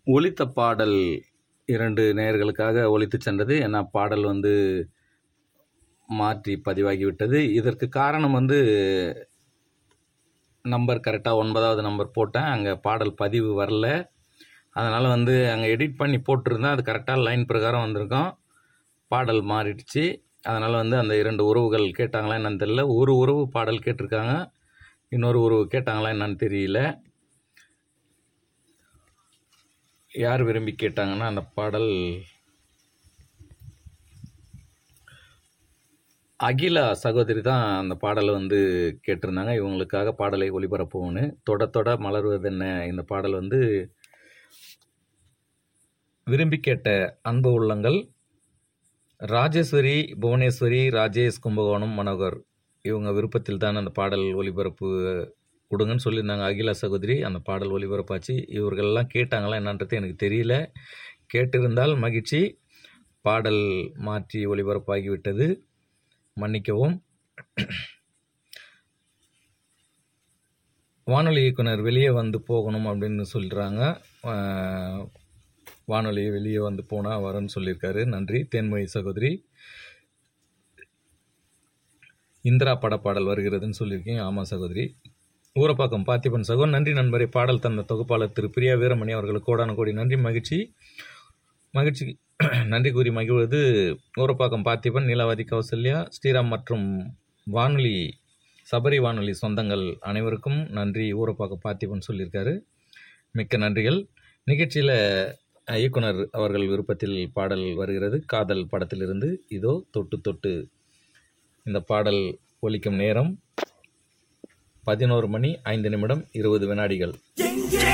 ஒலித்த பாடல் இரண்டு நேயர்களுக்காக ஒலித்துச் சென்றது ஏன்னா பாடல் வந்து மாற்றி பதிவாகிவிட்டது இதற்கு காரணம் வந்து நம்பர் கரெக்டாக ஒன்பதாவது நம்பர் போட்டேன் அங்கே பாடல் பதிவு வரல அதனால் வந்து அங்கே எடிட் பண்ணி போட்டிருந்தேன் அது கரெக்டாக லைன் பிரகாரம் வந்திருக்கும் பாடல் மாறிடுச்சு அதனால் வந்து அந்த இரண்டு உறவுகள் கேட்டாங்களா என்னன்னு தெரியல ஒரு உறவு பாடல் கேட்டிருக்காங்க இன்னொரு உறவு கேட்டாங்களா என்னன்னு தெரியல யார் விரும்பி கேட்டாங்கன்னா அந்த பாடல் அகிலா சகோதரி தான் அந்த பாடலை வந்து கேட்டிருந்தாங்க இவங்களுக்காக பாடலை ஒளிபரப்புவோன்னு தொட தொட மலர்வதென்ன இந்த பாடல் வந்து விரும்பி கேட்ட அன்பு உள்ளங்கள் ராஜேஸ்வரி புவனேஸ்வரி ராஜேஷ் கும்பகோணம் மனோகர் இவங்க விருப்பத்தில் தான் அந்த பாடல் ஒளிபரப்பு கொடுங்கன்னு சொல்லியிருந்தாங்க அகிலா சகோதரி அந்த பாடல் ஒளிபரப்பாச்சு இவர்கள்லாம் கேட்டாங்களா என்னன்றது எனக்கு தெரியல கேட்டிருந்தால் மகிழ்ச்சி பாடல் மாற்றி ஒளிபரப்பாகிவிட்டது மன்னிக்கவும் வானொலி இயக்குனர் வெளியே வந்து போகணும் அப்படின்னு சொல்கிறாங்க வானொலி வெளியே வந்து போனால் வரேன்னு சொல்லியிருக்காரு நன்றி தேன்மொழி சகோதரி இந்திரா பட பாடல் வருகிறதுன்னு சொல்லியிருக்கீங்க ஆமாம் சகோதரி ஊரப்பாக்கம் பார்த்திபன் சகோ நன்றி நண்பரே பாடல் தந்த தொகுப்பாளர் திரு பிரியா வீரமணி அவர்களுக்கு கோடான கோடி நன்றி மகிழ்ச்சி மகிழ்ச்சி நன்றி கூறி மகிழ்வது ஊரப்பாக்கம் பார்த்திபன் நீலாவதி கௌசல்யா ஸ்ரீராம் மற்றும் வானொலி சபரி வானொலி சொந்தங்கள் அனைவருக்கும் நன்றி ஊரப்பாக்கம் பார்த்திபன் சொல்லியிருக்காரு மிக்க நன்றிகள் நிகழ்ச்சியில் இயக்குனர் அவர்கள் விருப்பத்தில் பாடல் வருகிறது காதல் படத்திலிருந்து இதோ தொட்டு தொட்டு இந்த பாடல் ஒலிக்கும் நேரம் பதினோரு மணி ஐந்து நிமிடம் இருபது வினாடிகள்